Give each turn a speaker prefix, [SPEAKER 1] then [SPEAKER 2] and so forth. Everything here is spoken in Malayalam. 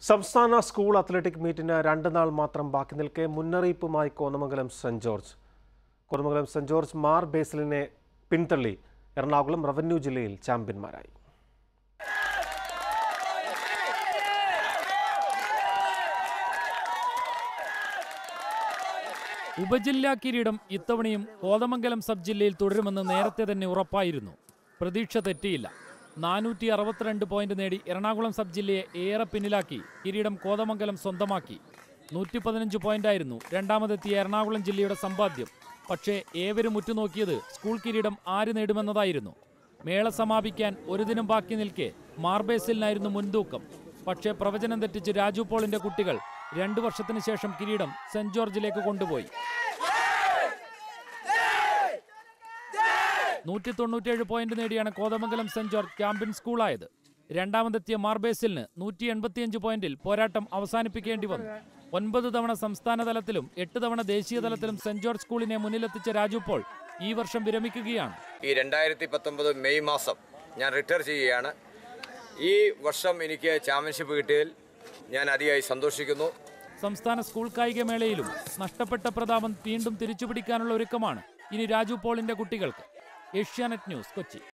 [SPEAKER 1] സംസ്ഥാന സ്കൂൾ അത്ലറ്റിക് മീറ്റിന് രണ്ട് നാൾ മാത്രം ബാക്കി നിൽക്കെ മുന്നറിയിപ്പുമായി Kothamangalam saint George Kothamangalam saint George Mar ബേസിലിനെ പിന്തള്ളി എറണാകുളം റവന്യൂ ജില്ലയിൽ ചാമ്പ്യന്മാരായി
[SPEAKER 2] ഉപജില്ലാ കിരീടം ഇത്തവണയും കോതമംഗലം സബ് ജില്ലയിൽ തുടരുമെന്ന് നേരത്തെ തന്നെ ഉറപ്പായിരുന്നു പ്രതീക്ഷ തെറ്റിയില്ല നാനൂറ്റി അറുപത്തിരണ്ട് പോയിന്റ് നേടി എറണാകുളം സബ് ജില്ലയെ ഏറെ പിന്നിലാക്കി കിരീടം കോതമംഗലം സ്വന്തമാക്കി നൂറ്റി പതിനഞ്ച് പോയിന്റായിരുന്നു രണ്ടാമതെത്തിയ എറണാകുളം ജില്ലയുടെ സമ്പാദ്യം പക്ഷേ ഏവരും ഉറ്റുനോക്കിയത് സ്കൂൾ കിരീടം ആര് നേടുമെന്നതായിരുന്നു മേള സമാപിക്കാൻ ഒരു ദിനം ബാക്കി നിൽക്കെ മാർബേസിലിനായിരുന്നു മുൻതൂക്കം പക്ഷേ പ്രവചനം തെറ്റിച്ച് രാജു പോളിന്റെ കുട്ടികൾ രണ്ടു വർഷത്തിന് ശേഷം കിരീടം സെന്റ് ജോർജിലേക്ക് കൊണ്ടുപോയി നൂറ്റി തൊണ്ണൂറ്റിയേഴ് പോയിന്റ് നേടിയാണ് കോതമംഗലം സെന്റ് ജോർജ് ക്യാമ്പിൻ സ്കൂളായത് രണ്ടാമതെത്തിയ മാർബേസിലിന് നൂറ്റി എൺപത്തിയഞ്ച് പോയിന്റിൽ പോരാട്ടം അവസാനിപ്പിക്കേണ്ടി വന്നു ഒൻപത് തവണ സംസ്ഥാന തലത്തിലും എട്ട് തവണ ദേശീയ തലത്തിലും സെന്റ് ജോർജ് സ്കൂളിനെ മുന്നിലെത്തിച്ച രാജു പോൾ ഈ വർഷം വിരമിക്കുകയാണ്
[SPEAKER 3] ഈ രണ്ടായിരത്തി പത്തൊമ്പത് മെയ് മാസം ഞാൻ റിട്ടയർ ചെയ്യുകയാണ് ഈ വർഷം എനിക്ക് ചാമ്പ്യൻഷിപ്പ് കിട്ടിയതിൽ ഞാൻ അതിയായി സന്തോഷിക്കുന്നു
[SPEAKER 2] സംസ്ഥാന സ്കൂൾ കായികമേളയിലും നഷ്ടപ്പെട്ട പ്രതാപം വീണ്ടും തിരിച്ചുപിടിക്കാനുള്ള ഒരുക്കമാണ് ഇനി രാജു പോളിന്റെ കുട്ടികൾക്ക് ഏഷ്യാനെറ്റ് ന്യൂസ് കൊച്ചി